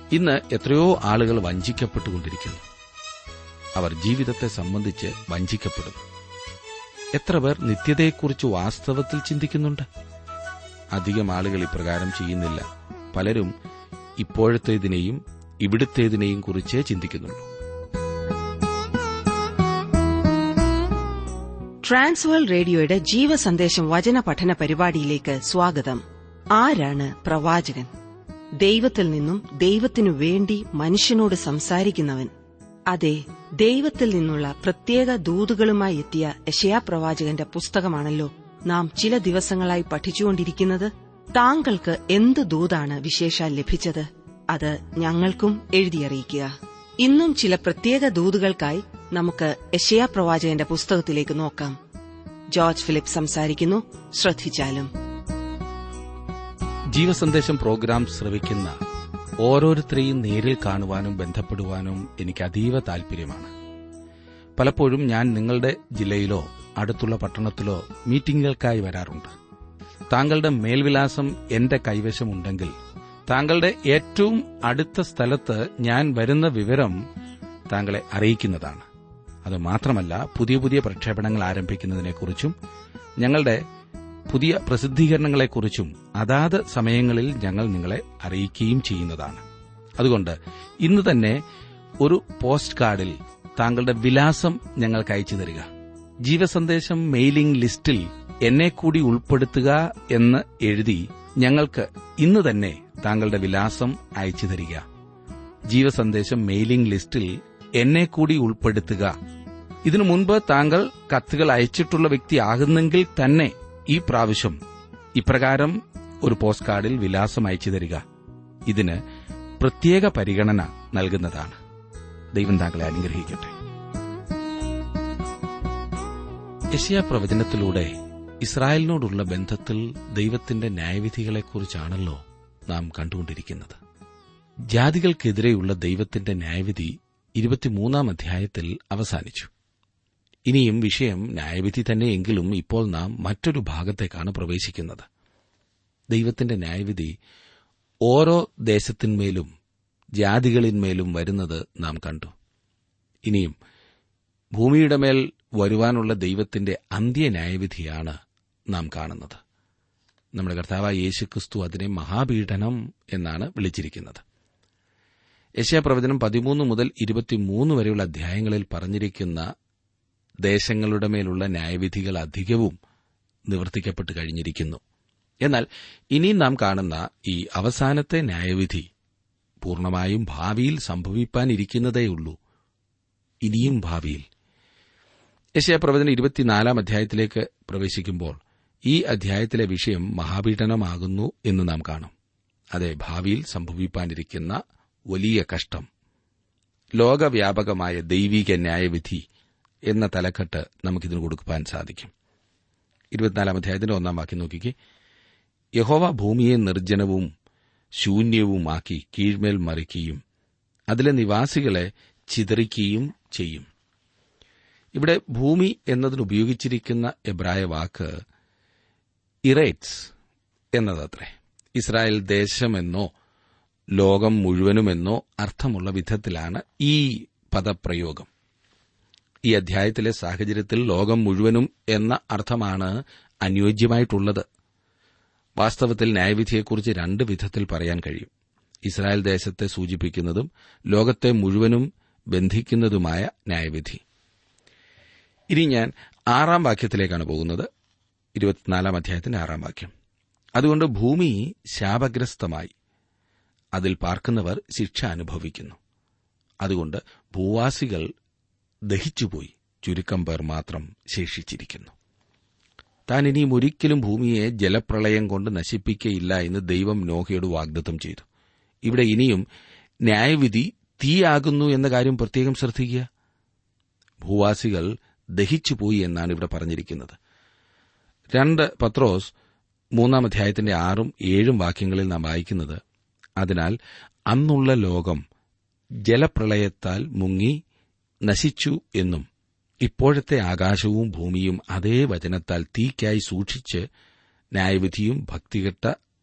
ഇന്ന് എത്രയോ ആളുകൾ വഞ്ചിക്കപ്പെട്ടുകൊണ്ടിരിക്കുന്നു അവർ ജീവിതത്തെ സംബന്ധിച്ച് വഞ്ചിക്കപ്പെടുന്നു എത്ര പേർ നിത്യതയെക്കുറിച്ച് വാസ്തവത്തിൽ ചിന്തിക്കുന്നുണ്ട് അധികം ആളുകൾ ഇപ്രകാരം ചെയ്യുന്നില്ല പലരും ഇപ്പോഴത്തേതിനെയും ഇവിടുത്തേതിനെയും കുറിച്ചേ ചിന്തിക്കുന്നുള്ളൂ ട്രാൻസ്വേൾ റേഡിയോയുടെ ജീവസന്ദേശം വചന പഠന പരിപാടിയിലേക്ക് സ്വാഗതം ആരാണ് പ്രവാചകൻ ദൈവത്തിൽ നിന്നും ദൈവത്തിനു വേണ്ടി മനുഷ്യനോട് സംസാരിക്കുന്നവൻ അതെ ദൈവത്തിൽ നിന്നുള്ള പ്രത്യേക ദൂതുകളുമായി എത്തിയ യശയാ പ്രവാചകന്റെ പുസ്തകമാണല്ലോ നാം ചില ദിവസങ്ങളായി പഠിച്ചുകൊണ്ടിരിക്കുന്നത് താങ്കൾക്ക് എന്ത് ദൂതാണ് വിശേഷാൽ ലഭിച്ചത് അത് ഞങ്ങൾക്കും എഴുതിയറിയിക്കുക ഇന്നും ചില പ്രത്യേക ദൂതുകൾക്കായി നമുക്ക് യശയാ പ്രവാചകന്റെ പുസ്തകത്തിലേക്ക് നോക്കാം ജോർജ് ഫിലിപ്പ് സംസാരിക്കുന്നു ശ്രദ്ധിച്ചാലും ജീവസന്ദേശം പ്രോഗ്രാം ശ്രവിക്കുന്ന ഓരോരുത്തരെയും നേരിൽ കാണുവാനും ബന്ധപ്പെടുവാനും എനിക്ക് അതീവ താൽപര്യമാണ് പലപ്പോഴും ഞാൻ നിങ്ങളുടെ ജില്ലയിലോ അടുത്തുള്ള പട്ടണത്തിലോ മീറ്റിംഗുകൾക്കായി വരാറുണ്ട് താങ്കളുടെ മേൽവിലാസം എന്റെ കൈവശമുണ്ടെങ്കിൽ താങ്കളുടെ ഏറ്റവും അടുത്ത സ്ഥലത്ത് ഞാൻ വരുന്ന വിവരം താങ്കളെ അറിയിക്കുന്നതാണ് അത് മാത്രമല്ല പുതിയ പുതിയ പ്രക്ഷേപണങ്ങൾ ആരംഭിക്കുന്നതിനെക്കുറിച്ചും ഞങ്ങളുടെ പുതിയ പ്രസിദ്ധീകരണങ്ങളെക്കുറിച്ചും അതാത് സമയങ്ങളിൽ ഞങ്ങൾ നിങ്ങളെ അറിയിക്കുകയും ചെയ്യുന്നതാണ് അതുകൊണ്ട് ഇന്ന് തന്നെ ഒരു പോസ്റ്റ് കാർഡിൽ താങ്കളുടെ വിലാസം ഞങ്ങൾക്ക് അയച്ചു തരിക ജീവസന്ദേശം മെയിലിംഗ് ലിസ്റ്റിൽ എന്നെ കൂടി ഉൾപ്പെടുത്തുക എന്ന് എഴുതി ഞങ്ങൾക്ക് ഇന്ന് തന്നെ താങ്കളുടെ വിലാസം അയച്ചു തരിക ജീവസന്ദേശം മെയിലിംഗ് ലിസ്റ്റിൽ എന്നെ കൂടി ഉൾപ്പെടുത്തുക ഇതിനു മുൻപ് താങ്കൾ കത്തുകൾ അയച്ചിട്ടുള്ള വ്യക്തിയാകുന്നെങ്കിൽ തന്നെ ഈ പ്രാവശ്യം ഇപ്രകാരം ഒരു പോസ്റ്റ് കാർഡിൽ വിലാസം അയച്ചു തരിക ഇതിന് പ്രത്യേക പരിഗണന നൽകുന്നതാണ് ദൈവം താങ്കളെ അനുഗ്രഹിക്കട്ടെ യശയ പ്രവചനത്തിലൂടെ ഇസ്രായേലിനോടുള്ള ബന്ധത്തിൽ ദൈവത്തിന്റെ ന്യായവിധികളെക്കുറിച്ചാണല്ലോ നാം കണ്ടുകൊണ്ടിരിക്കുന്നത് ജാതികൾക്കെതിരെയുള്ള ദൈവത്തിന്റെ ന്യായവിധി ഇരുപത്തിമൂന്നാം അധ്യായത്തിൽ അവസാനിച്ചു ഇനിയും വിഷയം ന്യായവിധി തന്നെയെങ്കിലും ഇപ്പോൾ നാം മറ്റൊരു ഭാഗത്തേക്കാണ് പ്രവേശിക്കുന്നത് ദൈവത്തിന്റെ ന്യായവിധി ഓരോ ദേശത്തിന്മേലും ജാതികളിന്മേലും വരുന്നത് നാം കണ്ടു ഇനിയും ഭൂമിയുടെ മേൽ വരുവാനുള്ള ദൈവത്തിന്റെ അന്ത്യന്യായവിധിയാണ് നാം കാണുന്നത് നമ്മുടെ കർത്താവായ യേശുക്രിസ്തു അതിനെ മഹാപീഡനം എന്നാണ് വിളിച്ചിരിക്കുന്നത് യശാപ്രവചനം പതിമൂന്ന് മുതൽ ഇരുപത്തിമൂന്ന് വരെയുള്ള അധ്യായങ്ങളിൽ പറഞ്ഞിരിക്കുന്ന ദേശങ്ങളുടെ മേലുള്ള ന്യായവിധികൾ അധികവും നിവർത്തിക്കപ്പെട്ട് കഴിഞ്ഞിരിക്കുന്നു എന്നാൽ ഇനി നാം കാണുന്ന ഈ അവസാനത്തെ ന്യായവിധി പൂർണ്ണമായും ഭാവിയിൽ സംഭവിപ്പാനിരിക്കുന്നതേയുള്ളൂ ഇനിയും ഭാവിയിൽ യശയപ്രവചന ഇരുപത്തിനാലാം അധ്യായത്തിലേക്ക് പ്രവേശിക്കുമ്പോൾ ഈ അധ്യായത്തിലെ വിഷയം മഹാപീഡനമാകുന്നു എന്ന് നാം കാണും അതെ ഭാവിയിൽ സംഭവിപ്പാനിരിക്കുന്ന വലിയ കഷ്ടം ലോകവ്യാപകമായ ദൈവിക ന്യായവിധി എന്ന തലക്കെട്ട് നമുക്കിതിന് കൊടുക്കുവാൻ സാധിക്കും ഇരുപത്തിനാലാം അധ്യായത്തിന്റെ ഒന്നാം വാക്യം നോക്കിക്കേ യഹോവ ഭൂമിയെ നിർജ്ജനവും ശൂന്യവുമാക്കി കീഴ്മേൽ മറിക്കുകയും അതിലെ നിവാസികളെ ചിതറിക്കുകയും ചെയ്യും ഇവിടെ ഭൂമി എന്നതിന് ഉപയോഗിച്ചിരിക്കുന്ന എബ്രായ വാക്ക് ഇറേറ്റ്സ് എന്നതത്രേ ഇസ്രായേൽ ദേശമെന്നോ ലോകം മുഴുവനുമെന്നോ അർത്ഥമുള്ള വിധത്തിലാണ് ഈ പദപ്രയോഗം ഈ അധ്യായത്തിലെ സാഹചര്യത്തിൽ ലോകം മുഴുവനും എന്ന അർത്ഥമാണ് അനുയോജ്യമായിട്ടുള്ളത് വാസ്തവത്തിൽ ന്യായവിധിയെക്കുറിച്ച് രണ്ട് വിധത്തിൽ പറയാൻ കഴിയും ഇസ്രായേൽ ദേശത്തെ സൂചിപ്പിക്കുന്നതും ലോകത്തെ മുഴുവനും ബന്ധിക്കുന്നതുമായ ന്യായവിധി ഇനി ഞാൻ ആറാം വാക്യത്തിലേക്കാണ് പോകുന്നത് ഇരുപത്തിനാലാം അധ്യായത്തിന്റെ ആറാം വാക്യം അതുകൊണ്ട് ഭൂമി ശാപഗ്രസ്തമായി അതിൽ പാർക്കുന്നവർ ശിക്ഷ അനുഭവിക്കുന്നു അതുകൊണ്ട് ഭൂവാസികൾ ദഹിച്ചുപോയി ചുരുക്കം പേർ മാത്രം ശേഷിച്ചിരിക്കുന്നു താൻ ഇനിയും ഒരിക്കലും ഭൂമിയെ ജലപ്രളയം കൊണ്ട് നശിപ്പിക്കയില്ല എന്ന് ദൈവം നോഹയോട് വാഗ്ദത്തം ചെയ്തു ഇവിടെ ഇനിയും ന്യായവിധി തീയാകുന്നു എന്ന കാര്യം പ്രത്യേകം ശ്രദ്ധിക്കുക ഭൂവാസികൾ ദഹിച്ചുപോയി എന്നാണ് ഇവിടെ പറഞ്ഞിരിക്കുന്നത് രണ്ട് പത്രോസ് മൂന്നാം അധ്യായത്തിന്റെ ആറും ഏഴും വാക്യങ്ങളിൽ നാം വായിക്കുന്നത് അതിനാൽ അന്നുള്ള ലോകം ജലപ്രളയത്താൽ മുങ്ങി നശിച്ചു എന്നും ഇപ്പോഴത്തെ ആകാശവും ഭൂമിയും അതേ വചനത്താൽ തീക്കായി സൂക്ഷിച്ച് ന്യായവിധിയും ഭക്തികെട്ട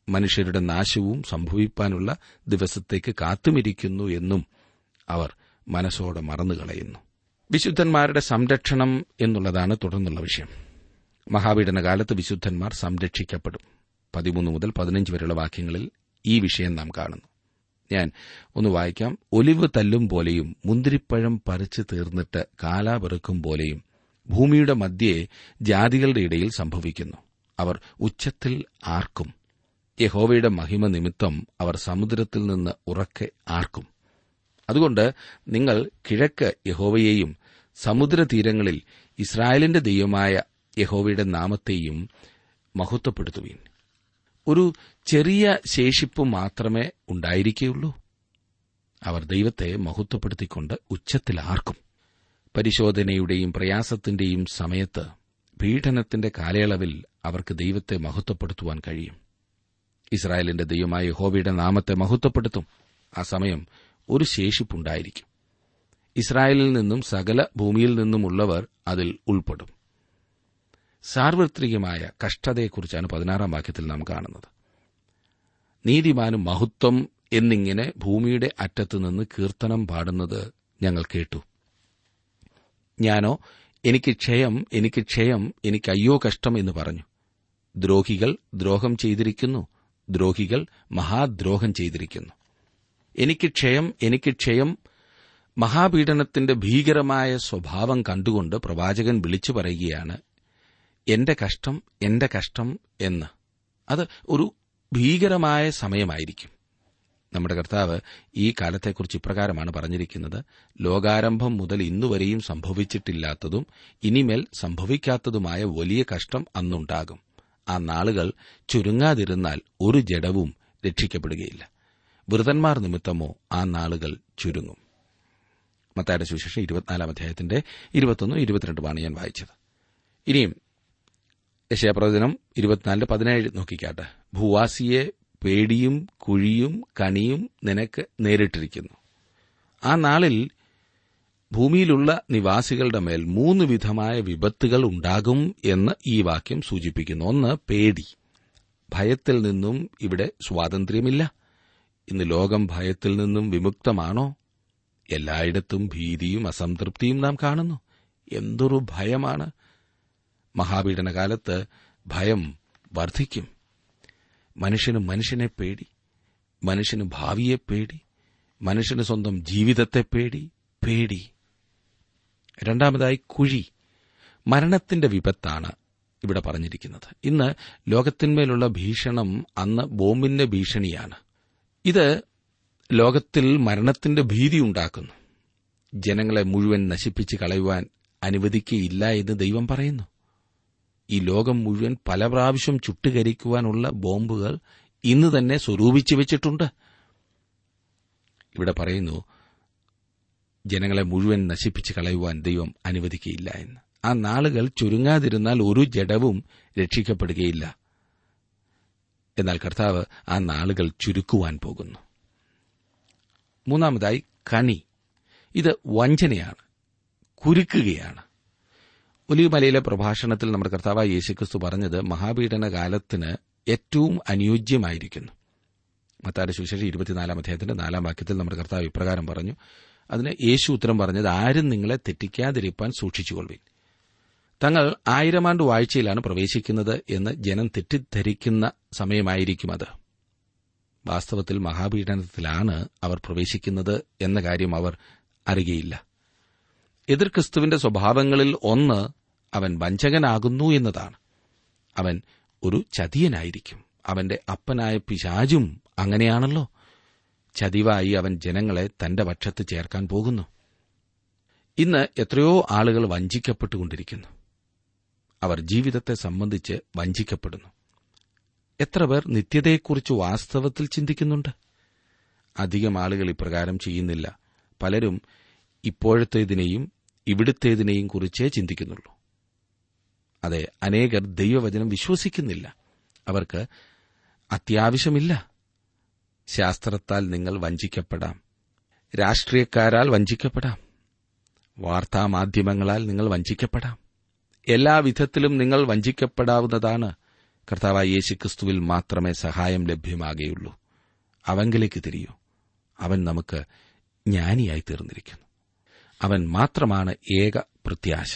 മനുഷ്യരുടെ നാശവും സംഭവിപ്പാനുള്ള ദിവസത്തേക്ക് കാത്തുമിരിക്കുന്നു എന്നും അവർ മനസ്സോടെ മറന്നുകളയുന്നു വിശുദ്ധന്മാരുടെ സംരക്ഷണം എന്നുള്ളതാണ് തുടർന്നുള്ള വിഷയം മഹാപീഡന കാലത്ത് വിശുദ്ധന്മാർ സംരക്ഷിക്കപ്പെടും പതിമൂന്ന് മുതൽ പതിനഞ്ച് വരെയുള്ള വാക്യങ്ങളിൽ ഈ വിഷയം നാം കാണുന്നു ഞാൻ ഒന്ന് വായിക്കാം ഒലിവ് തല്ലും പോലെയും മുന്തിരിപ്പഴം പറിച്ചു തീർന്നിട്ട് കാലാപെറുക്കും പോലെയും ഭൂമിയുടെ മധ്യേ ജാതികളുടെ ഇടയിൽ സംഭവിക്കുന്നു അവർ ഉച്ചത്തിൽ ആർക്കും യഹോവയുടെ മഹിമ നിമിത്തം അവർ സമുദ്രത്തിൽ നിന്ന് ഉറക്കെ ആർക്കും അതുകൊണ്ട് നിങ്ങൾ കിഴക്ക് യഹോവയെയും സമുദ്രതീരങ്ങളിൽ ഇസ്രായേലിന്റെ ദൈവമായ യഹോവയുടെ നാമത്തെയും മഹത്വപ്പെടുത്തുവീൻ ഒരു ചെറിയ ശേഷിപ്പ് മാത്രമേ ഉണ്ടായിരിക്കുകയുള്ളൂ അവർ ദൈവത്തെ മഹത്വപ്പെടുത്തിക്കൊണ്ട് ഉച്ചത്തിൽ ആർക്കും പരിശോധനയുടെയും പ്രയാസത്തിന്റെയും സമയത്ത് പീഡനത്തിന്റെ കാലയളവിൽ അവർക്ക് ദൈവത്തെ മഹത്വപ്പെടുത്തുവാൻ കഴിയും ഇസ്രായേലിന്റെ ദൈവമായ യഹോവയുടെ നാമത്തെ മഹത്വപ്പെടുത്തും ആ സമയം ഒരു ശേഷിപ്പുണ്ടായിരിക്കും ഇസ്രായേലിൽ നിന്നും സകല ഭൂമിയിൽ നിന്നുമുള്ളവർ അതിൽ ഉൾപ്പെടും സാർവത്രികമായ കഷ്ടതയെക്കുറിച്ചാണ് പതിനാറാം വാക്യത്തിൽ നാം കാണുന്നത് നീതിമാനും മഹത്വം എന്നിങ്ങനെ ഭൂമിയുടെ അറ്റത്തുനിന്ന് കീർത്തനം പാടുന്നത് ഞങ്ങൾ കേട്ടു ഞാനോ എനിക്ക് ക്ഷയം എനിക്ക് ക്ഷയം എനിക്ക് അയ്യോ കഷ്ടം എന്ന് പറഞ്ഞു ദ്രോഹികൾ ദ്രോഹം ചെയ്തിരിക്കുന്നു ദ്രോഹികൾ മഹാദ്രോഹം ചെയ്തിരിക്കുന്നു എനിക്ക് ക്ഷയം എനിക്ക് ക്ഷയം മഹാപീഡനത്തിന്റെ ഭീകരമായ സ്വഭാവം കണ്ടുകൊണ്ട് പ്രവാചകൻ വിളിച്ചു പറയുകയാണ് എന്റെ കഷ്ടം എന്റെ കഷ്ടം എന്ന് അത് ഒരു ഭീകരമായ സമയമായിരിക്കും നമ്മുടെ കർത്താവ് ഈ കാലത്തെക്കുറിച്ച് ഇപ്രകാരമാണ് പറഞ്ഞിരിക്കുന്നത് ലോകാരംഭം മുതൽ ഇന്നുവരെയും സംഭവിച്ചിട്ടില്ലാത്തതും ഇനിമേൽ സംഭവിക്കാത്തതുമായ വലിയ കഷ്ടം അന്നുണ്ടാകും ആ നാളുകൾ ചുരുങ്ങാതിരുന്നാൽ ഒരു ജഡവും രക്ഷിക്കപ്പെടുകയില്ല വൃതന്മാർ നിമിത്തമോ ആ നാളുകൾ ചുരുങ്ങും മത്തായുടെ സുവിശേഷം ഇരുപത്തിനാലാം അധ്യായത്തിന്റെ ഇരുപത്തൊന്നും ഇരുപത്തിരണ്ടുമാണ് ഞാൻ വായിച്ചത് ഇനിയും യശയപ്രവചനം ഇരുപത്തിനാലിന്റെ പതിനേഴ് നോക്കിക്കാട്ടെ ഭൂവാസിയെ പേടിയും കുഴിയും കണിയും നിനക്ക് നേരിട്ടിരിക്കുന്നു ആ നാളിൽ ഭൂമിയിലുള്ള നിവാസികളുടെ മേൽ മൂന്ന് വിധമായ വിപത്തുകൾ ഉണ്ടാകും എന്ന് ഈ വാക്യം സൂചിപ്പിക്കുന്നു ഒന്ന് പേടി ഭയത്തിൽ നിന്നും ഇവിടെ സ്വാതന്ത്ര്യമില്ല ഇന്ന് ലോകം ഭയത്തിൽ നിന്നും വിമുക്തമാണോ എല്ലായിടത്തും ഭീതിയും അസംതൃപ്തിയും നാം കാണുന്നു എന്തൊരു ഭയമാണ് മഹാപീഡനകാലത്ത് ഭയം വർദ്ധിക്കും മനുഷ്യന് മനുഷ്യനെ പേടി മനുഷ്യന് ഭാവിയെ പേടി മനുഷ്യന് സ്വന്തം ജീവിതത്തെ പേടി പേടി രണ്ടാമതായി കുഴി മരണത്തിന്റെ വിപത്താണ് ഇവിടെ പറഞ്ഞിരിക്കുന്നത് ഇന്ന് ലോകത്തിന്മേലുള്ള ഭീഷണം അന്ന് ബോംബിന്റെ ഭീഷണിയാണ് ഇത് ലോകത്തിൽ മരണത്തിന്റെ ഭീതി ഉണ്ടാക്കുന്നു ജനങ്ങളെ മുഴുവൻ നശിപ്പിച്ച് കളയുവാൻ അനുവദിക്കയില്ല എന്ന് ദൈവം പറയുന്നു ഈ ലോകം മുഴുവൻ പല പ്രാവശ്യം ചുട്ടുകരിക്കുവാനുള്ള ബോംബുകൾ ഇന്ന് തന്നെ സ്വരൂപിച്ചു വെച്ചിട്ടുണ്ട് ഇവിടെ പറയുന്നു ജനങ്ങളെ മുഴുവൻ നശിപ്പിച്ച് കളയുവാൻ ദൈവം അനുവദിക്കയില്ല എന്ന് ആ നാളുകൾ ചുരുങ്ങാതിരുന്നാൽ ഒരു ജഡവും രക്ഷിക്കപ്പെടുകയില്ല എന്നാൽ കർത്താവ് ആ നാളുകൾ ചുരുക്കുവാൻ പോകുന്നു മൂന്നാമതായി കണി ഇത് വഞ്ചനയാണ് കുരുക്കുകയാണ് ഒലിവുമലയിലെ പ്രഭാഷണത്തിൽ നമ്മുടെ കർത്താവായ യേശുക്രിസ്തു പറഞ്ഞത് മഹാപീഡന കാലത്തിന് ഏറ്റവും അനുയോജ്യമായിരിക്കുന്നു മത്താരുടെ സുവിശേഷം ഇരുപത്തിനാലാം അധ്യായത്തിന്റെ നാലാം വാക്യത്തിൽ നമ്മുടെ കർത്താവ് ഇപ്രകാരം പറഞ്ഞു അതിന് യേശു ഉത്തരം പറഞ്ഞത് ആരും നിങ്ങളെ തെറ്റിക്കാതിരിപ്പാൻ സൂക്ഷിച്ചുകൊള്ളുവിൻ തങ്ങൾ ആയിരമാണ്ട് വാഴ്ചയിലാണ് പ്രവേശിക്കുന്നത് എന്ന് ജനം തെറ്റിദ്ധരിക്കുന്ന സമയമായിരിക്കും അത് വാസ്തവത്തിൽ മഹാപീഡനത്തിലാണ് അവർ പ്രവേശിക്കുന്നത് എന്ന കാര്യം അവർ അറിയയില്ല എതിർ ക്രിസ്തുവിന്റെ സ്വഭാവങ്ങളിൽ ഒന്ന് അവൻ വഞ്ചകനാകുന്നു എന്നതാണ് അവൻ ഒരു ചതിയനായിരിക്കും അവന്റെ അപ്പനായ പിശാചും അങ്ങനെയാണല്ലോ ചതിവായി അവൻ ജനങ്ങളെ തന്റെ പക്ഷത്ത് ചേർക്കാൻ പോകുന്നു ഇന്ന് എത്രയോ ആളുകൾ വഞ്ചിക്കപ്പെട്ടുകൊണ്ടിരിക്കുന്നു അവർ ജീവിതത്തെ സംബന്ധിച്ച് വഞ്ചിക്കപ്പെടുന്നു എത്ര പേർ നിത്യതയെക്കുറിച്ച് വാസ്തവത്തിൽ ചിന്തിക്കുന്നുണ്ട് അധികം ആളുകൾ ഇപ്രകാരം ചെയ്യുന്നില്ല പലരും ഇപ്പോഴത്തേതിനെയും ഇവിടുത്തേതിനെയും കുറിച്ചേ ചിന്തിക്കുന്നുള്ളൂ അതെ അനേകർ ദൈവവചനം വിശ്വസിക്കുന്നില്ല അവർക്ക് അത്യാവശ്യമില്ല ശാസ്ത്രത്താൽ നിങ്ങൾ വഞ്ചിക്കപ്പെടാം രാഷ്ട്രീയക്കാരാൽ വഞ്ചിക്കപ്പെടാം വാർത്താമാധ്യമങ്ങളാൽ നിങ്ങൾ വഞ്ചിക്കപ്പെടാം എല്ലാവിധത്തിലും നിങ്ങൾ വഞ്ചിക്കപ്പെടാവുന്നതാണ് കർത്താവായ യേശുക്രിസ്തുവിൽ മാത്രമേ സഹായം ലഭ്യമാകുകയുള്ളൂ അവങ്കിലേക്ക് തിരിയൂ അവൻ നമുക്ക് ജ്ഞാനിയായി തീർന്നിരിക്കുന്നു അവൻ മാത്രമാണ് ഏക പ്രത്യാശ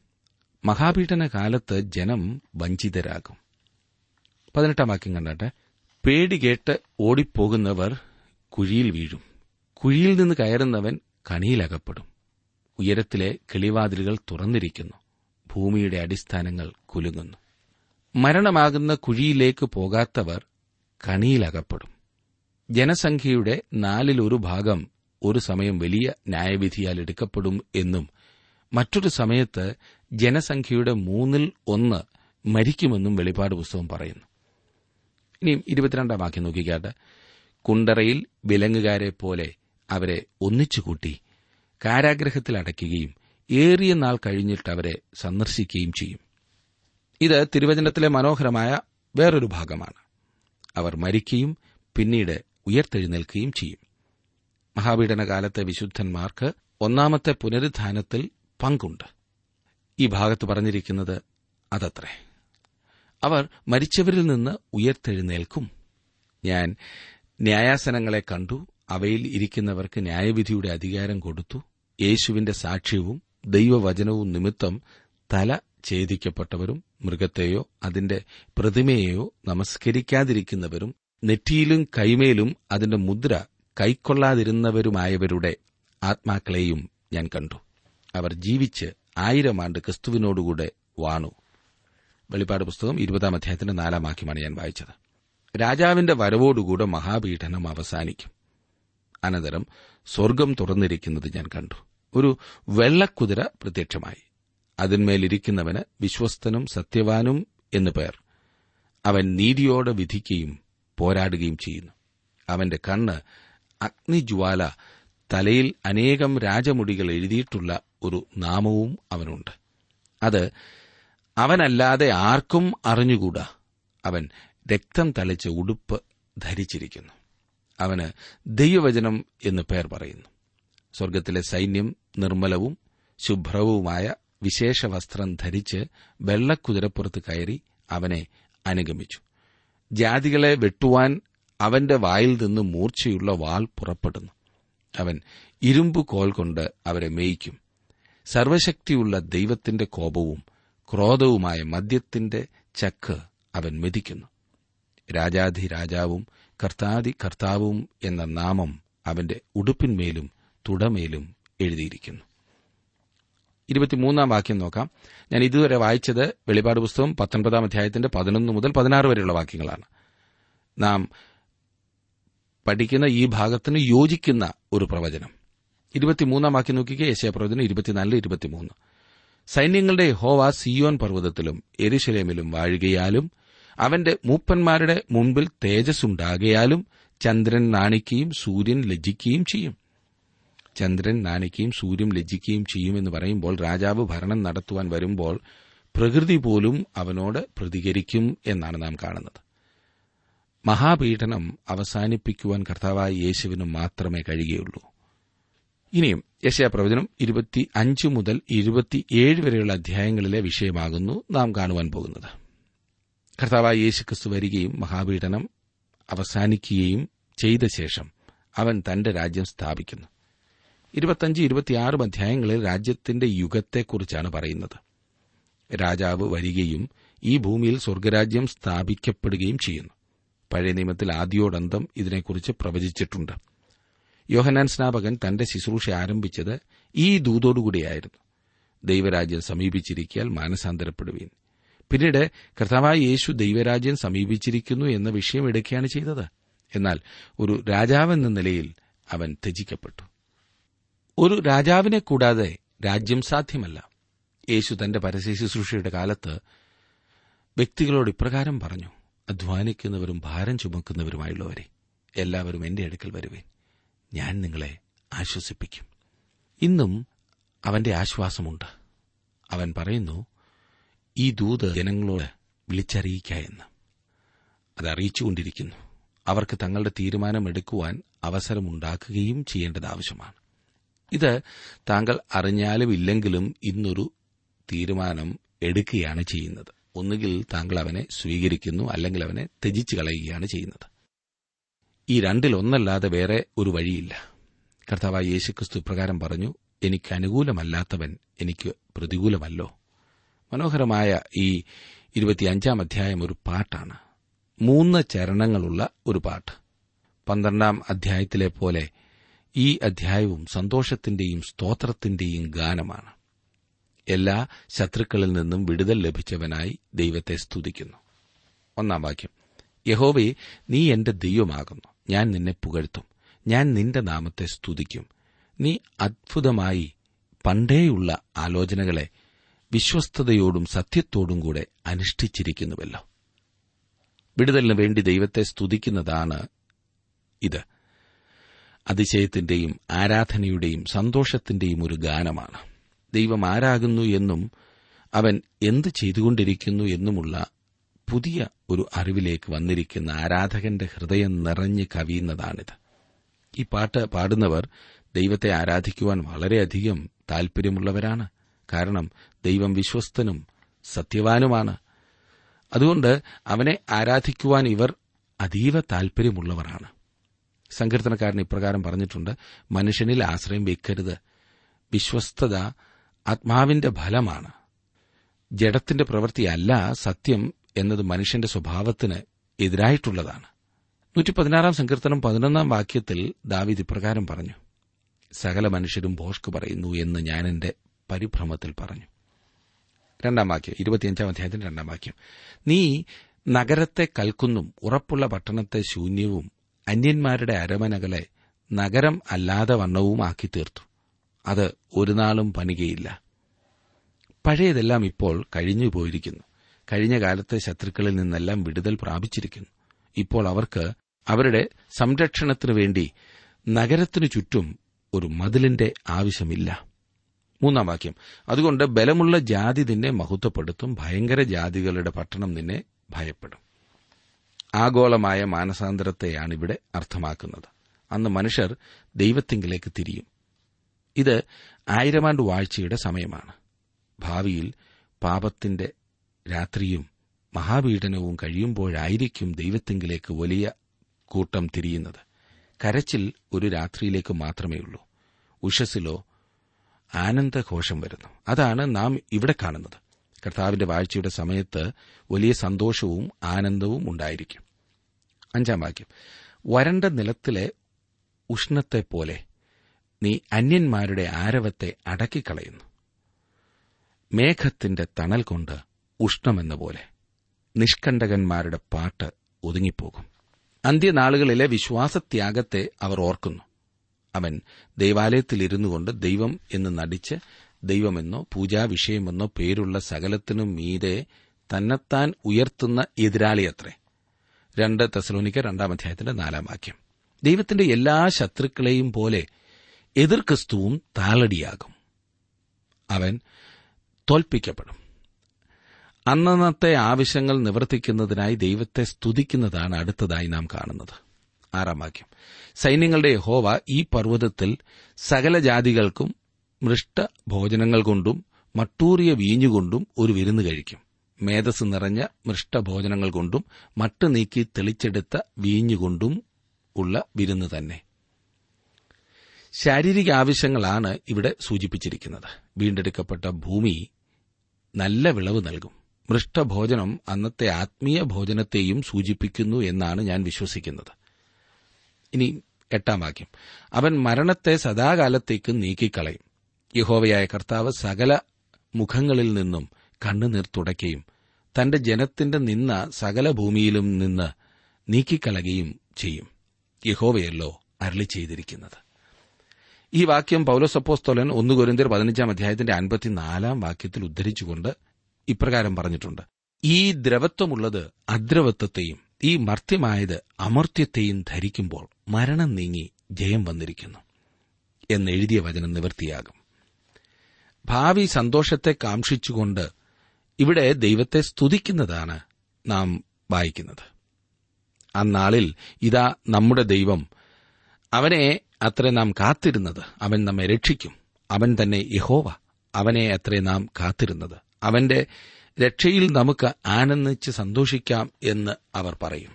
മഹാപീഡന കാലത്ത് ജനം വഞ്ചിതരാകും പതിനെട്ടാം വാക്യം കണ്ടട്ടെ പേടി കേട്ട് ഓടിപ്പോകുന്നവർ കുഴിയിൽ വീഴും കുഴിയിൽ നിന്ന് കയറുന്നവൻ കണിയിലകപ്പെടും ഉയരത്തിലെ കിളിവാതിലുകൾ തുറന്നിരിക്കുന്നു ഭൂമിയുടെ അടിസ്ഥാനങ്ങൾ കുലുങ്ങുന്നു മരണമാകുന്ന കുഴിയിലേക്ക് പോകാത്തവർ കണിയിലകപ്പെടും ജനസംഖ്യയുടെ നാലിലൊരു ഭാഗം ഒരു സമയം വലിയ ന്യായവിധിയാൽ എടുക്കപ്പെടും എന്നും മറ്റൊരു സമയത്ത് ജനസംഖ്യയുടെ മൂന്നിൽ ഒന്ന് മരിക്കുമെന്നും വെളിപ്പാട് പുസ്തകം പറയുന്നു ഇനിയും ഇരുപത്തിരണ്ടാം വാക്യം നോക്കിക്കാട്ട് കുണ്ടറയിൽ വിലങ്ങുകാരെ പോലെ അവരെ ഒന്നിച്ചുകൂട്ടി കാരാഗ്രഹത്തിൽ അടയ്ക്കുകയും ഏറിയ നാൾ കഴിഞ്ഞിട്ട് അവരെ സന്ദർശിക്കുകയും ചെയ്യും ഇത് തിരുവചനത്തിലെ മനോഹരമായ വേറൊരു ഭാഗമാണ് അവർ മരിക്കുകയും പിന്നീട് ഉയർത്തെഴുന്നേൽക്കുകയും ചെയ്യും മഹാപീഡന കാലത്തെ വിശുദ്ധന്മാർക്ക് ഒന്നാമത്തെ പുനരുദ്ധാനത്തിൽ പങ്കുണ്ട് ഈ ഭാഗത്ത് പറഞ്ഞിരിക്കുന്നത് അതത്രേ അവർ മരിച്ചവരിൽ നിന്ന് ഉയർത്തെഴുന്നേൽക്കും ഞാൻ ന്യായാസനങ്ങളെ കണ്ടു അവയിൽ ഇരിക്കുന്നവർക്ക് ന്യായവിധിയുടെ അധികാരം കൊടുത്തു യേശുവിന്റെ സാക്ഷ്യവും ദൈവവചനവും നിമിത്തം തല ഛേദിക്കപ്പെട്ടവരും മൃഗത്തെയോ അതിന്റെ പ്രതിമയെയോ നമസ്കരിക്കാതിരിക്കുന്നവരും നെറ്റിയിലും കൈമേലും അതിന്റെ മുദ്ര കൈക്കൊള്ളാതിരുന്നവരുമായവരുടെ ആത്മാക്കളെയും ഞാൻ കണ്ടു അവർ ജീവിച്ച് ആയിരം ആണ്ട് ക്രിസ്തുവിനോടുകൂടെ വാണു വെളിപ്പാട് പുസ്തകം ഇരുപതാം അധ്യായത്തിന്റെ നാലാം വാക്യമാണ് ഞാൻ വായിച്ചത് രാജാവിന്റെ വരവോടുകൂടെ മഹാപീഠനം അവസാനിക്കും അനന്തരം സ്വർഗം തുറന്നിരിക്കുന്നത് ഞാൻ കണ്ടു ഒരു വെള്ളക്കുതിര പ്രത്യക്ഷമായി അതിന്മേലിരിക്കുന്നവന് വിശ്വസ്തനും സത്യവാനും എന്നു പേർ അവൻ നീതിയോടെ വിധിക്കുകയും പോരാടുകയും ചെയ്യുന്നു അവന്റെ കണ്ണ് അഗ്നിജ്വാല തലയിൽ അനേകം രാജമുടികൾ എഴുതിയിട്ടുള്ള ഒരു നാമവും അവനുണ്ട് അത് അവനല്ലാതെ ആർക്കും അറിഞ്ഞുകൂടാ അവൻ രക്തം തളിച്ച ഉടുപ്പ് ധരിച്ചിരിക്കുന്നു അവന് ദൈവവചനം എന്ന് പേർ പറയുന്നു സ്വർഗത്തിലെ സൈന്യം നിർമ്മലവും ശുഭ്രവുമായ വിശേഷ വസ്ത്രം ധരിച്ച് വെള്ളക്കുതിരപ്പുറത്ത് കയറി അവനെ അനുഗമിച്ചു ജാതികളെ വെട്ടുവാൻ അവന്റെ വായിൽ നിന്ന് മൂർച്ചയുള്ള വാൾ പുറപ്പെടുന്നു അവൻ ഇരുമ്പ് കോൽ കൊണ്ട് അവരെ മേയിക്കും സർവശക്തിയുള്ള ദൈവത്തിന്റെ കോപവും ക്രോധവുമായ മദ്യത്തിന്റെ ചക്ക് അവൻ മെതിക്കുന്നു രാജാധിരാജാവും കർത്താദി കർത്താവും എന്ന നാമം അവന്റെ ഉടുപ്പിന്മേലും തുടമേലും എഴുതിയിരിക്കുന്നു ഇരുപത്തിമൂന്നാം വാക്യം നോക്കാം ഞാൻ ഇതുവരെ വായിച്ചത് വെളിപാട് പുസ്തകം പത്തൊൻപതാം അധ്യായത്തിന്റെ പതിനൊന്ന് മുതൽ പതിനാറ് വരെയുള്ള വാക്യങ്ങളാണ് നാം പഠിക്കുന്ന ഈ ഭാഗത്തിന് യോജിക്കുന്ന ഒരു പ്രവചനം ഇരുപത്തിമൂന്നാം വാക്യം നോക്കിക്കേ യശയപ്രവചനം ഇരുപത്തിനാലിൽ ഇരുപത്തിമൂന്ന് സൈന്യങ്ങളുടെ ഹോവ സിയോൻ പർവ്വതത്തിലും എരുശലേമിലും വാഴുകയാലും അവന്റെ മൂപ്പന്മാരുടെ മുൻപിൽ തേജസ്സുണ്ടാകയാലും ചന്ദ്രൻ നാണിക്കുകയും സൂര്യൻ ലജ്ജിക്കുകയും ചെയ്യും ചന്ദ്രൻ നാണിക്കുകയും സൂര്യൻ ലജ്ജിക്കുകയും ചെയ്യുമെന്ന് പറയുമ്പോൾ രാജാവ് ഭരണം നടത്തുവാൻ വരുമ്പോൾ പ്രകൃതി പോലും അവനോട് പ്രതികരിക്കും എന്നാണ് നാം കാണുന്നത് മഹാപീഡനം അവസാനിപ്പിക്കുവാൻ കർത്താവായ യേശുവിന് മാത്രമേ കഴിയുകയുള്ളൂ ഇനിയും യശയാപ്രവചനം ഇരുപത്തി അഞ്ച് മുതൽ ഇരുപത്തിയേഴ് വരെയുള്ള അധ്യായങ്ങളിലെ വിഷയമാകുന്നു നാം കാണുവാൻ പോകുന്നത് കർത്താവായ യേശുക്രിസ്തു വരികയും മഹാപീഡനം അവസാനിക്കുകയും ചെയ്ത ശേഷം അവൻ തന്റെ രാജ്യം സ്ഥാപിക്കുന്നു ഇരുപത്തഞ്ച് ഇരുപത്തിയാറും അധ്യായങ്ങളിൽ രാജ്യത്തിന്റെ യുഗത്തെക്കുറിച്ചാണ് പറയുന്നത് രാജാവ് വരികയും ഈ ഭൂമിയിൽ സ്വർഗരാജ്യം സ്ഥാപിക്കപ്പെടുകയും ചെയ്യുന്നു പഴയ നിയമത്തിൽ ആദ്യോടന്തം ഇതിനെക്കുറിച്ച് പ്രവചിച്ചിട്ടുണ്ട് യോഹനാൻ സ്നാപകൻ തന്റെ ശുശ്രൂഷ ആരംഭിച്ചത് ഈ ദൂതോടുകൂടിയായിരുന്നു ദൈവരാജ്യം സമീപിച്ചിരിക്കാൽ മാനസാന്തരപ്പെടുവീൻ പിന്നീട് കർത്താവായ യേശു ദൈവരാജ്യം സമീപിച്ചിരിക്കുന്നു എന്ന വിഷയം എടുക്കുകയാണ് ചെയ്തത് എന്നാൽ ഒരു രാജാവെന്ന നിലയിൽ അവൻ ത്യജിക്കപ്പെട്ടു ഒരു രാജാവിനെ കൂടാതെ രാജ്യം സാധ്യമല്ല യേശു തന്റെ പരസ്യ ശുശ്രൂഷയുടെ കാലത്ത് വ്യക്തികളോട് ഇപ്രകാരം പറഞ്ഞു അധ്വാനിക്കുന്നവരും ഭാരം ചുമക്കുന്നവരുമായുള്ളവരെ എല്ലാവരും എന്റെ അടുക്കൽ വരുവേൻ ഞാൻ നിങ്ങളെ ആശ്വസിപ്പിക്കും ഇന്നും അവന്റെ ആശ്വാസമുണ്ട് അവൻ പറയുന്നു ഈ ദൂത് ജനങ്ങളോട് വിളിച്ചറിയിക്ക എന്ന് അത് അറിയിച്ചുകൊണ്ടിരിക്കുന്നു അവർക്ക് തങ്ങളുടെ തീരുമാനമെടുക്കുവാൻ അവസരമുണ്ടാക്കുകയും ചെയ്യേണ്ടത് ആവശ്യമാണ് ഇത് താങ്കൾ അറിഞ്ഞാലും ഇല്ലെങ്കിലും ഇന്നൊരു തീരുമാനം എടുക്കുകയാണ് ചെയ്യുന്നത് ഒന്നുകിൽ താങ്കൾ അവനെ സ്വീകരിക്കുന്നു അല്ലെങ്കിൽ അവനെ ത്യജിച്ചു കളയുകയാണ് ചെയ്യുന്നത് ഈ രണ്ടിലൊന്നല്ലാതെ വേറെ ഒരു വഴിയില്ല കർത്താവായ യേശുക്രിസ്തു ഇപ്രകാരം പറഞ്ഞു എനിക്ക് അനുകൂലമല്ലാത്തവൻ എനിക്ക് പ്രതികൂലമല്ലോ മനോഹരമായ ഈ ഇരുപത്തിയഞ്ചാം അധ്യായം ഒരു പാട്ടാണ് മൂന്ന് ചരണങ്ങളുള്ള ഒരു പാട്ട് പന്ത്രണ്ടാം അധ്യായത്തിലെ പോലെ ഈ അധ്യായവും സന്തോഷത്തിന്റെയും സ്തോത്രത്തിന്റെയും ഗാനമാണ് എല്ലാ ശത്രുക്കളിൽ നിന്നും വിടുതൽ ലഭിച്ചവനായി ദൈവത്തെ സ്തുതിക്കുന്നു ഒന്നാം വാക്യം യഹോവേ നീ എന്റെ ദൈവമാകുന്നു ഞാൻ നിന്നെ പുകഴ്ത്തും ഞാൻ നിന്റെ നാമത്തെ സ്തുതിക്കും നീ അത്ഭുതമായി പണ്ടേയുള്ള ആലോചനകളെ വിശ്വസ്തയോടും സത്യത്തോടും കൂടെ അനുഷ്ഠിച്ചിരിക്കുന്നുവല്ലോ വിടുതലിന് വേണ്ടി ദൈവത്തെ സ്തുതിക്കുന്നതാണ് ഇത് അതിശയത്തിന്റെയും ആരാധനയുടെയും സന്തോഷത്തിന്റെയും ഒരു ഗാനമാണ് ദൈവം ആരാകുന്നു എന്നും അവൻ എന്ത് ചെയ്തുകൊണ്ടിരിക്കുന്നു എന്നുമുള്ള പുതിയ ഒരു അറിവിലേക്ക് വന്നിരിക്കുന്ന ആരാധകന്റെ ഹൃദയം നിറഞ്ഞ് കവിയുന്നതാണിത് ഈ പാട്ട് പാടുന്നവർ ദൈവത്തെ ആരാധിക്കുവാൻ വളരെയധികം താൽപര്യമുള്ളവരാണ് കാരണം ദൈവം വിശ്വസ്തനും സത്യവാനുമാണ് അതുകൊണ്ട് അവനെ ആരാധിക്കുവാൻ ഇവർ അതീവ താൽപര്യമുള്ളവരാണ് സങ്കീർത്തനക്കാരൻ ഇപ്രകാരം പറഞ്ഞിട്ടുണ്ട് മനുഷ്യനിൽ ആശ്രയം വെക്കരുത് വിശ്വസ്തത ആത്മാവിന്റെ ഫലമാണ് ജഡത്തിന്റെ പ്രവൃത്തിയല്ല സത്യം എന്നത് മനുഷ്യന്റെ സ്വഭാവത്തിന് എതിരായിട്ടുള്ളതാണ് നൂറ്റി പതിനാറാം സങ്കീർത്തനം പതിനൊന്നാം വാക്യത്തിൽ ദാവിദ് ഇപ്രകാരം പറഞ്ഞു സകല മനുഷ്യരും ഭോഷ്ക് പറയുന്നു എന്ന് ഞാൻ എന്റെ പരിഭ്രമത്തിൽ പറഞ്ഞു രണ്ടാം വാക്യം ഇരുപത്തിയഞ്ചാം അധ്യായത്തിന്റെ രണ്ടാം വാക്യം നീ നഗരത്തെ കൽക്കുന്നും ഉറപ്പുള്ള പട്ടണത്തെ ശൂന്യവും അന്യന്മാരുടെ അരമനകളെ നഗരം അല്ലാതെ വണ്ണവുമാക്കി തീർത്തു അത് ഒരു നാളും പണികയില്ല പഴയതെല്ലാം ഇപ്പോൾ കഴിഞ്ഞു പോയിരിക്കുന്നു കഴിഞ്ഞ കാലത്തെ ശത്രുക്കളിൽ നിന്നെല്ലാം വിടുതൽ പ്രാപിച്ചിരിക്കുന്നു ഇപ്പോൾ അവർക്ക് അവരുടെ സംരക്ഷണത്തിനു വേണ്ടി നഗരത്തിനു ചുറ്റും ഒരു മതിലിന്റെ ആവശ്യമില്ല മൂന്നാം വാക്യം അതുകൊണ്ട് ബലമുള്ള ജാതി നിന്നെ മഹത്വപ്പെടുത്തും ഭയങ്കര ജാതികളുടെ പട്ടണം നിന്നെ ഭയപ്പെടും ആഗോളമായ മാനസാന്തരത്തെയാണ് ഇവിടെ അർത്ഥമാക്കുന്നത് അന്ന് മനുഷ്യർ ദൈവത്തിങ്കിലേക്ക് തിരിയും ഇത് ആയിരമാണ്ട് വാഴ്ചയുടെ സമയമാണ് ഭാവിയിൽ പാപത്തിന്റെ രാത്രിയും മഹാപീഡനവും കഴിയുമ്പോഴായിരിക്കും ദൈവത്തിങ്കിലേക്ക് വലിയ കൂട്ടം തിരിയുന്നത് കരച്ചിൽ ഒരു രാത്രിയിലേക്ക് മാത്രമേ ഉള്ളൂ ഉഷസ്സിലോ ആനന്ദഘോഷം വരുന്നു അതാണ് നാം ഇവിടെ കാണുന്നത് കർത്താവിന്റെ വാഴ്ചയുടെ സമയത്ത് വലിയ സന്തോഷവും ആനന്ദവും ഉണ്ടായിരിക്കും അഞ്ചാം വാക്യം വരണ്ട നിലത്തിലെ ഉഷ്ണത്തെപ്പോലെ നീ അന്യന്മാരുടെ ആരവത്തെ അടക്കിക്കളയുന്നു മേഘത്തിന്റെ തണൽ കൊണ്ട് ഉഷ്ണമെന്ന പോലെ നിഷ്കണ്ടകന്മാരുടെ പാട്ട് ഒതുങ്ങിപ്പോകും അന്ത്യനാളുകളിലെ വിശ്വാസത്യാഗത്തെ അവർ ഓർക്കുന്നു അവൻ ദൈവാലയത്തിലിരുന്നു കൊണ്ട് ദൈവം എന്ന് നടിച്ച് ദൈവമെന്നോ പൂജാവിഷയമെന്നോ പേരുള്ള സകലത്തിനും മീതെ തന്നെത്താൻ ഉയർത്തുന്ന എതിരാളിയത്രേ രണ്ട് തെസലോനിക്ക രണ്ടാം അധ്യായത്തിന്റെ നാലാം വാക്യം ദൈവത്തിന്റെ എല്ലാ ശത്രുക്കളെയും പോലെ എതിർ ക്രിസ്തുവും താളടിയാകും അവൻ തോൽപ്പിക്കപ്പെടും അന്നന്നത്തെ ആവശ്യങ്ങൾ നിവർത്തിക്കുന്നതിനായി ദൈവത്തെ സ്തുതിക്കുന്നതാണ് അടുത്തതായി നാം കാണുന്നത് ആറാം വാക്യം സൈന്യങ്ങളുടെ യഹോവ ഈ പർവ്വതത്തിൽ സകല ജാതികൾക്കും മൃഷ്ട ഭോജനങ്ങൾ കൊണ്ടും മട്ടൂറിയ വീഞ്ഞുകൊണ്ടും ഒരു വിരുന്ന് കഴിക്കും മേധസ് നിറഞ്ഞ മൃഷ്ടഭോജനങ്ങൾ കൊണ്ടും മട്ട് നീക്കി തെളിച്ചെടുത്ത വീഞ്ഞുകൊണ്ടും ഉള്ള വിരുന്ന് തന്നെ ശാരീരിക ആവശ്യങ്ങളാണ് ഇവിടെ സൂചിപ്പിച്ചിരിക്കുന്നത് വീണ്ടെടുക്കപ്പെട്ട ഭൂമി നല്ല വിളവ് നൽകും മൃഷ്ടഭോജനം അന്നത്തെ ആത്മീയ ഭോജനത്തെയും സൂചിപ്പിക്കുന്നു എന്നാണ് ഞാൻ വിശ്വസിക്കുന്നത് ഇനി എട്ടാം വാക്യം അവൻ മരണത്തെ സദാകാലത്തേക്ക് നീക്കിക്കളയും യഹോവയായ കർത്താവ് സകല മുഖങ്ങളിൽ നിന്നും കണ്ണുനീർ തുടയ്ക്കുകയും തന്റെ ജനത്തിന്റെ നിന്ന സകല ഭൂമിയിലും നിന്ന് നീക്കിക്കളയുകയും ചെയ്യും യഹോവയല്ലോ അരളി ചെയ്തിരിക്കുന്നത് ഈ വാക്യം പൌലോസപ്പോസ്തോലൻ ഒന്ന് കൊരിന്തിയർ പതിനഞ്ചാം അധ്യായത്തിന്റെ അൻപത്തിനാലാം വാക്യത്തിൽ ഉദ്ധരിച്ചുകൊണ്ട് ഇപ്രകാരം പറഞ്ഞിട്ടുണ്ട് ഈ ദ്രവത്വമുള്ളത് അദ്രവത്വത്തെയും ഈ മർത്യമായത് അമർത്യത്തെയും ധരിക്കുമ്പോൾ മരണം നീങ്ങി ജയം വന്നിരിക്കുന്നു എന്നെഴുതിയ വചനം നിവൃത്തിയാകും ഭാവി സന്തോഷത്തെ കാക്ഷിച്ചുകൊണ്ട് ഇവിടെ ദൈവത്തെ സ്തുതിക്കുന്നതാണ് നാം വായിക്കുന്നത് അന്നാളിൽ ഇതാ നമ്മുടെ ദൈവം അവനെ അത്ര നാം കാത്തിരുന്നത് അവൻ നമ്മെ രക്ഷിക്കും അവൻ തന്നെ യഹോവ അവനെ അത്രേ നാം കാത്തിരുന്നത് അവന്റെ രക്ഷയിൽ നമുക്ക് ആനന്ദിച്ച് സന്തോഷിക്കാം എന്ന് അവർ പറയും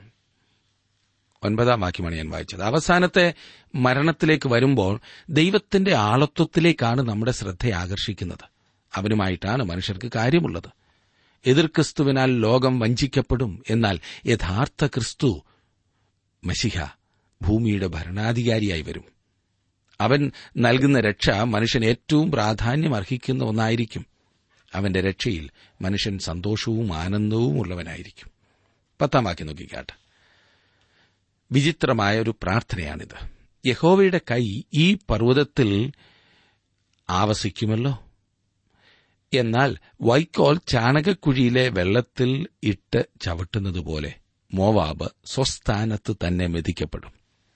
ഒൻപതാം വാക്യമാണ് ഞാൻ വായിച്ചത് അവസാനത്തെ മരണത്തിലേക്ക് വരുമ്പോൾ ദൈവത്തിന്റെ ആളത്വത്തിലേക്കാണ് നമ്മുടെ ശ്രദ്ധ ആകർഷിക്കുന്നത് അവനുമായിട്ടാണ് മനുഷ്യർക്ക് കാര്യമുള്ളത് എതിർ ക്രിസ്തുവിനാൽ ലോകം വഞ്ചിക്കപ്പെടും എന്നാൽ യഥാർത്ഥ ക്രിസ്തു മഷിഹ ഭൂമിയുടെ ഭരണാധികാരിയായി വരും അവൻ നൽകുന്ന രക്ഷ മനുഷ്യൻ ഏറ്റവും പ്രാധാന്യം അർഹിക്കുന്ന ഒന്നായിരിക്കും അവന്റെ രക്ഷയിൽ മനുഷ്യൻ സന്തോഷവും ആനന്ദവും ഉള്ളവനായിരിക്കും പത്താം വാക്യം നോക്കിക്കാട്ടെ വിചിത്രമായ ഒരു പ്രാർത്ഥനയാണിത് യഹോവയുടെ കൈ ഈ പർവ്വതത്തിൽ ആവസിക്കുമല്ലോ എന്നാൽ വൈക്കോൽ ചാണകക്കുഴിയിലെ വെള്ളത്തിൽ ഇട്ട് ചവിട്ടുന്നതുപോലെ മോവാബ് സ്വസ്ഥാനത്ത് തന്നെ മെതിക്കപ്പെടും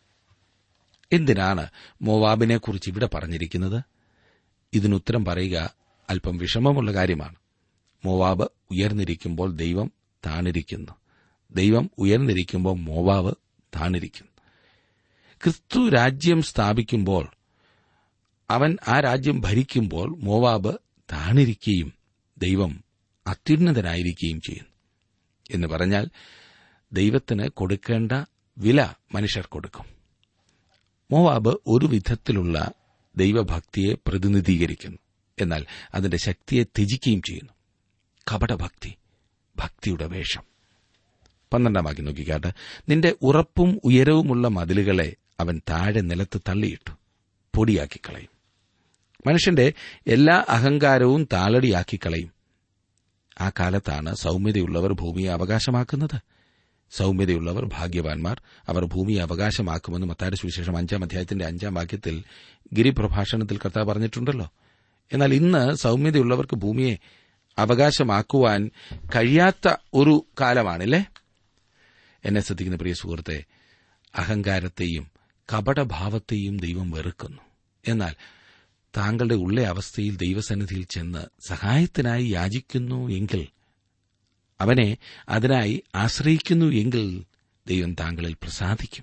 എന്തിനാണ് മോവാബിനെക്കുറിച്ച് ഇവിടെ പറഞ്ഞിരിക്കുന്നത് ഇതിനുത്തരം പറയുക അല്പം വിഷമമുള്ള കാര്യമാണ് മോവാബ് ഉയർന്നിരിക്കുമ്പോൾ ദൈവം താണിരിക്കുന്നു ദൈവം ഉയർന്നിരിക്കുമ്പോൾ മോവാബ് താണിരിക്കുന്നു ക്രിസ്തു രാജ്യം സ്ഥാപിക്കുമ്പോൾ അവൻ ആ രാജ്യം ഭരിക്കുമ്പോൾ മോവാബ് താണിരിക്കുകയും ദൈവം അത്യുന്നതനായിരിക്കുകയും ചെയ്യുന്നു എന്ന് പറഞ്ഞാൽ ദൈവത്തിന് കൊടുക്കേണ്ട വില മനുഷ്യർ കൊടുക്കും മോവാബ് ഒരു വിധത്തിലുള്ള ദൈവഭക്തിയെ പ്രതിനിധീകരിക്കുന്നു എന്നാൽ അതിന്റെ ശക്തിയെ ത്യജിക്കുകയും ചെയ്യുന്നു കപടഭക്തി ഭക്തിയുടെ വേഷം പന്ത്രണ്ടാം വാക്യം നോക്കിക്കാട്ട് നിന്റെ ഉറപ്പും ഉയരവുമുള്ള മതിലുകളെ അവൻ താഴെ നിലത്ത് തള്ളിയിട്ടു പൊടിയാക്കി കളയും മനുഷ്യന്റെ എല്ലാ അഹങ്കാരവും താളടിയാക്കി കളയും ആ കാലത്താണ് സൗമ്യതയുള്ളവർ ഭൂമിയെ അവകാശമാക്കുന്നത് സൗമ്യതയുള്ളവർ ഭാഗ്യവാൻമാർ അവർ ഭൂമിയെ അവകാശമാക്കുമെന്ന് മത്തായുടെ സുവിശേഷം അഞ്ചാം അധ്യായത്തിന്റെ അഞ്ചാം വാക്യത്തിൽ ഗിരിപ്രഭാഷണത്തിൽ കർത്താവ് പറഞ്ഞിട്ടുണ്ടല്ലോ എന്നാൽ ഇന്ന് സൗമ്യതയുള്ളവർക്ക് ഭൂമിയെ അവകാശമാക്കുവാൻ കഴിയാത്ത ഒരു കാലമാണില്ലേ എന്നെ ശ്രദ്ധിക്കുന്ന പ്രിയ സുഹൃത്തെ അഹങ്കാരത്തെയും കപടഭാവത്തെയും ദൈവം വെറുക്കുന്നു എന്നാൽ താങ്കളുടെ ഉള്ള അവസ്ഥയിൽ ദൈവസന്നിധിയിൽ ചെന്ന് സഹായത്തിനായി യാചിക്കുന്നു എങ്കിൽ അവനെ അതിനായി ആശ്രയിക്കുന്നു എങ്കിൽ ദൈവം താങ്കളിൽ പ്രസാദിക്കും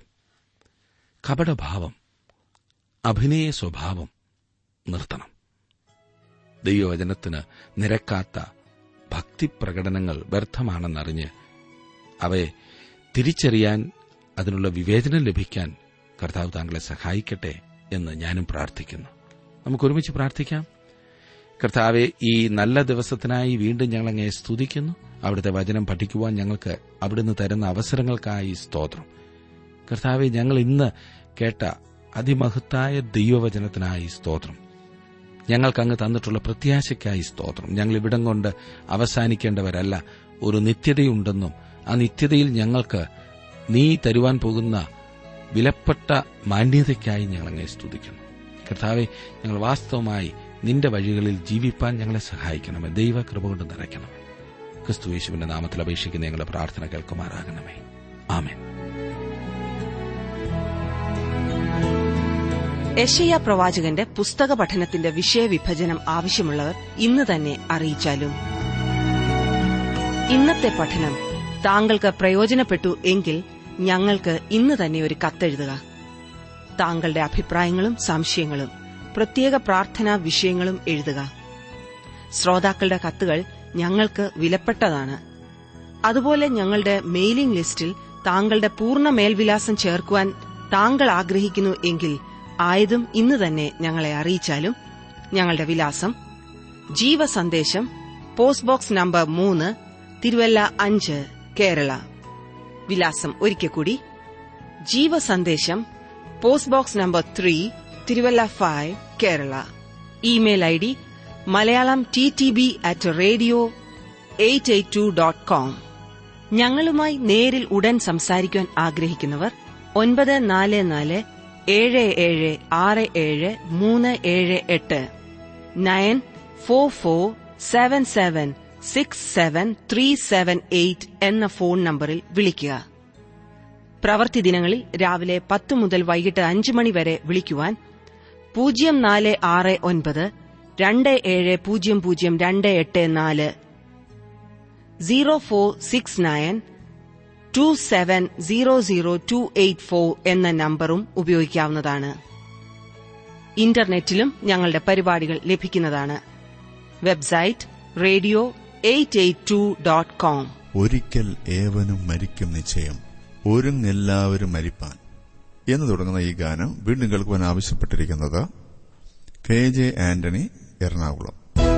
കപടഭാവം അഭിനയ സ്വഭാവം നിർത്തണം ദൈവവചനത്തിന് നിരക്കാത്ത ഭക്തിപ്രകടനങ്ങൾ വ്യർത്ഥമാണെന്നറിഞ്ഞ് അവയെ തിരിച്ചറിയാൻ അതിനുള്ള വിവേചനം ലഭിക്കാൻ കർത്താവ് താങ്കളെ സഹായിക്കട്ടെ എന്ന് ഞാനും പ്രാർത്ഥിക്കുന്നു നമുക്ക് ഒരുമിച്ച് പ്രാർത്ഥിക്കാം കർത്താവെ ഈ നല്ല ദിവസത്തിനായി വീണ്ടും ഞങ്ങളങ്ങെ സ്തുതിക്കുന്നു അവിടുത്തെ വചനം പഠിക്കുവാൻ ഞങ്ങൾക്ക് അവിടുന്ന് തരുന്ന അവസരങ്ങൾക്കായി സ്തോത്രം കർത്താവെ ഞങ്ങൾ ഇന്ന് കേട്ട അതിമഹത്തായ ദൈവവചനത്തിനായി സ്തോത്രം ഞങ്ങൾക്ക് അങ്ങ് തന്നിട്ടുള്ള പ്രത്യാശയ്ക്കായി സ്തോത്രം ഞങ്ങൾ ഇവിടം കൊണ്ട് അവസാനിക്കേണ്ടവരല്ല ഒരു നിത്യതയുണ്ടെന്നും ആ നിത്യതയിൽ ഞങ്ങൾക്ക് നീ തരുവാൻ പോകുന്ന വിലപ്പെട്ട മാന്യതയ്ക്കായി ഞങ്ങളങ്ങെ സ്തുതിക്കുന്നു കർത്താവെ ഞങ്ങൾ വാസ്തവമായി നിന്റെ വഴികളിൽ ജീവിപ്പാൻ ഞങ്ങളെ സഹായിക്കണമേ ദൈവ കൃപ കൊണ്ട് നിറയ്ക്കണമേ ക്രിസ്തു യേശുവിന്റെ നാമത്തിൽ അപേക്ഷിക്കുന്ന ഞങ്ങളുടെ പ്രാർത്ഥന കേൾക്കുമാറാകണമേ ആമേൻ യശയ്യ പ്രവാചകന്റെ പുസ്തക പഠനത്തിന്റെ വിഷയവിഭജനം ആവശ്യമുള്ളവർ ഇന്ന് തന്നെ അറിയിച്ചാലും ഇന്നത്തെ പഠനം താങ്കൾക്ക് പ്രയോജനപ്പെട്ടു എങ്കിൽ ഞങ്ങൾക്ക് ഇന്ന് തന്നെ ഒരു കത്തെഴുതുക താങ്കളുടെ അഭിപ്രായങ്ങളും സംശയങ്ങളും പ്രത്യേക പ്രാർത്ഥനാ വിഷയങ്ങളും എഴുതുക ശ്രോതാക്കളുടെ കത്തുകൾ ഞങ്ങൾക്ക് വിലപ്പെട്ടതാണ് അതുപോലെ ഞങ്ങളുടെ മെയിലിംഗ് ലിസ്റ്റിൽ താങ്കളുടെ പൂർണ്ണ മേൽവിലാസം ചേർക്കുവാൻ താങ്കൾ ആഗ്രഹിക്കുന്നു എങ്കിൽ ആയതും ഇന്ന് തന്നെ ഞങ്ങളെ അറിയിച്ചാലും ഞങ്ങളുടെ വിലാസം ജീവസന്ദേശം പോസ്റ്റ് ബോക്സ് നമ്പർ മൂന്ന് തിരുവല്ല അഞ്ച് കേരള വിലാസം ഒരിക്കൽ കൂടി Jeevasandesham post box number three Thiruvalla five Kerala email I D Malayalam T T B at radio eight eight two dot com ഞങ്ങളുമായി നേരിൽ ഉടൻ സംസാരിക്കുവാൻ ആഗ്രഹിക്കുന്നവർ ഒൻപത് നാല് നാല് ഏഴ് ഏഴ് ആറ് ഏഴ് മൂന്ന് ഏഴ് എട്ട് nine four four seven seven six seven three seven eight എന്ന ഫോൺ നമ്പറിൽ വിളിക്കുക പ്രവൃത്തി ദിനങ്ങളിൽ രാവിലെ പത്ത് മുതൽ വൈകിട്ട് അഞ്ച് മണി വരെ വിളിക്കുവാൻ പൂജ്യം നാല് ആറ് ഒൻപത് രണ്ട് ഏഴ് പൂജ്യം പൂജ്യം രണ്ട് എട്ട് നാല് zero four six nine two seven zero zero two eight four എന്ന നമ്പറും ഉപയോഗിക്കാവുന്നതാണ് ഇന്റർനെറ്റിലും ഞങ്ങളുടെ പരിപാടികൾ ലഭിക്കുന്നതാണ് website radio eight eight two dot com ഒരിക്കൽ ഏവനും മരിക്കും നിശ്ചയം ഒരുങ്ങെല്ലാവരും മരിപ്പാൻ എന്ന് തുടങ്ങുന്ന ഈ ഗാനം വീണ്ടും കേൾക്കുവാൻ ആവശ്യപ്പെട്ടിരിക്കുന്നത് കെ ജെ ആന്റണി എറണാകുളം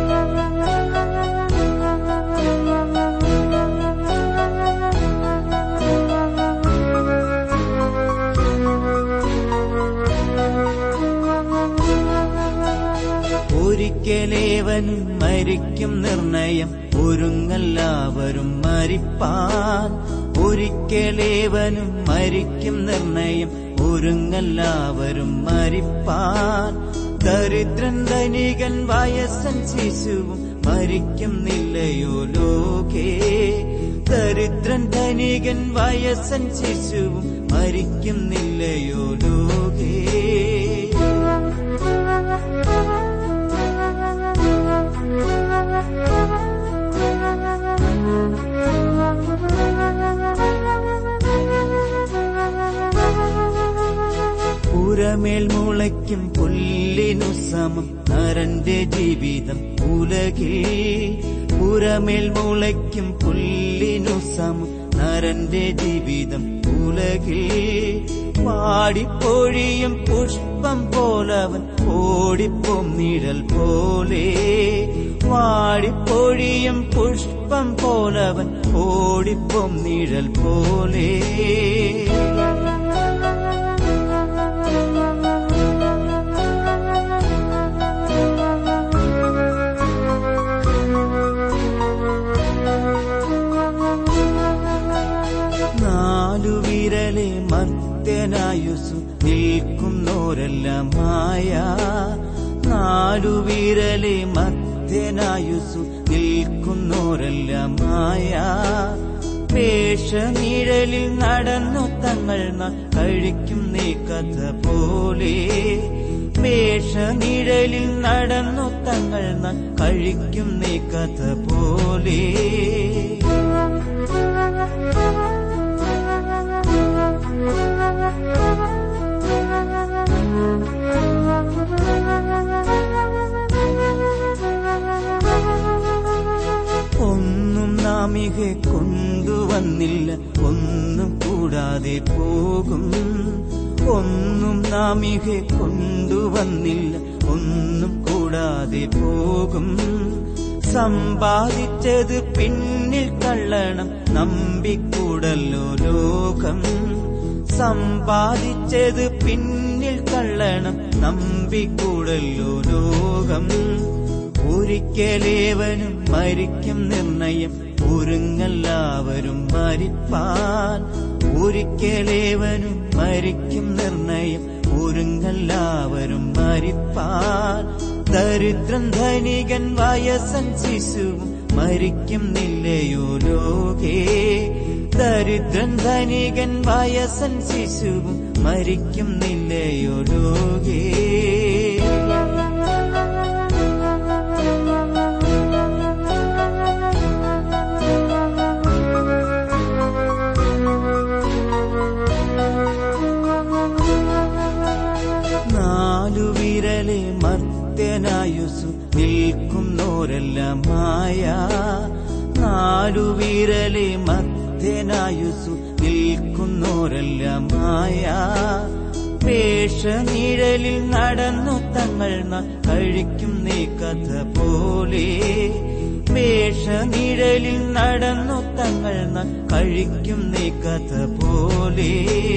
ഒരിക്കലേവനും മരിക്കും നിർണയം ഒരുങ്ങല്ലാവരും മരിപ്പാൻ ഒരിക്കലേവനും മരിക്കും നിർണയം ഒരുങ്ങല്ലാവരും മരിപ്പാൻ ദരിദ്രൻ ധനികൻ വയസ്സൻ ശിശുവും മരിക്കുന്നില്ലയോ ലോകേ ദരിദ്രൻ ധനികൻ വയസ്സൻ ശിശുവും മരിക്കുന്നില്ലയോ ലോകേ പുറമേൽ മുളയ്ക്കും പുല്ലിനു സമം നരന്റെ ജീവിതം ഉലകിൽ പുറമേൽ മുളയ്ക്കും പുല്ലിനു സമം നരന്റെ ജീവിതം ഉലകിൽ പാടിപ്പൊഴിയും പുഷ്പം പോലവൻ ഓടിപ്പോം നിഴൽ പോലെ വാടിപ്പൊഴിയും പുഷ്പം പോലവൻ ഓടിപ്പോം നിഴൽ പോലെ നാലു വിരലെ മർത്യനായുസു നിൽക്കുന്നോരെല്ലാം മായ നാലു വിരലെ മർത്യനായുസു നിൽക്കുന്നോരെല്ലാം മായ വേഷനിഴലിൽ നടന്നു തങ്ങൾ ന- കഴിക്കും നീ കഥ പോലെ വേഷനിഴലിൽ നടന്നു തങ്ങൾ ന- കഴിക്കും നീ കഥ പോലെ ഒന്നും നാമികെ കൊണ്ടുവന്നില്ല ഒന്നും കൂടാതെ പോകും ഒന്നും നാമികെ കൊണ്ടുവന്നില്ല ഒന്നും കൂടാതെ പോകും സമ്പാദിച്ചത് പിന്നിൽ തള്ളണം നമ്പിക്കൂടല്ലോ ലോകം സമ്പാദിച്ചത് പിന്നിൽ തള്ളണം നമ്പിക്കൂടല്ലോ ലോകം ഒരിക്കലേവനും മരിക്കും നിർണയം ഒരുങ്ങല്ലാവരും മരിപ്പാൻ ഒരിക്കലേവനും മരിക്കും നിർണയം ഒരുങ്ങല്ലാവരും മരിപ്പാൻ ദരിദ്രൻ ധനികൻ വയസ്സൻ ശിശുവും മരിക്കുന്നില്ലയോ ലോകേ ദരിദ്രൻ ധനികൻ വയസ്സൻ ശിശുവും മരിക്കുന്നില്ലയോ ലോകേ നാലു വിരലെ മർത്യനായുസു നിൽക്കുന്നോരെല്ലാം മായ നാലു വിരലെ മർത്യനായുസു നിൽക്കുന്നോരെല്ലാം മായ വേഷനിഴലിൽ നടന്നു തങ്ങൾ ന- കഴിക്കും നീ കഥ പോലെ വേഷനിഴലിൽ നടന്നു തങ്ങൾ ന- കഴിക്കും നീ കഥ പോലെ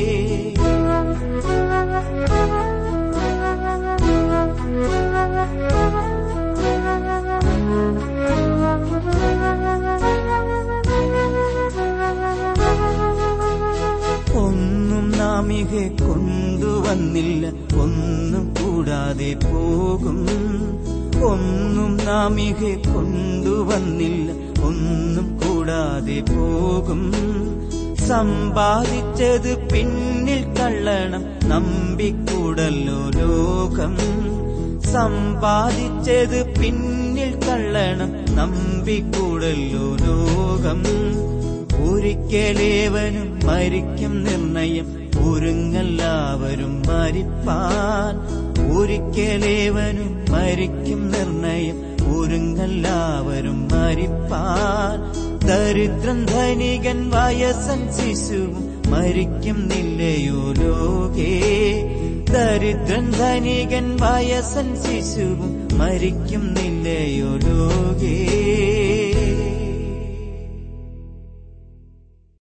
ഒന്നും നാമികെ കൊണ്ടുവന്നില്ല ഒന്നും കൂടാതെ പോകും ഒന്നും നാമികെ കൊണ്ടുവന്നില്ല ഒന്നും കൂടാതെ പോകും സമ്പാദിച്ചത് പിന്നിൽ തള്ളണം നമ്പിക്കൂടല്ലോ ലോകം സമ്പാദിച്ചത് പിന്നിൽ തള്ളണം നമ്പിക്കൂടല്ലോ ലോകം ഒരിക്കലേവനും മരിക്കും നിർണയം ഒരുങ്ങല്ലാവരും മരിപ്പാൻ ഒരിക്കലേവനും മരിക്കും നിർണയം ഒരുങ്ങെല്ലാവരും മരിപ്പാൻ ദരിദ്രൻ ധനികൻ വയസ്സൻ ശിശുവും മരിക്കുന്നില്ലയോ ലോകേ ദരിദ്രൻ ധനികൻ വയസ്സൻ ശിശുവും മരിക്കുന്നില്ലയോ ലോകേ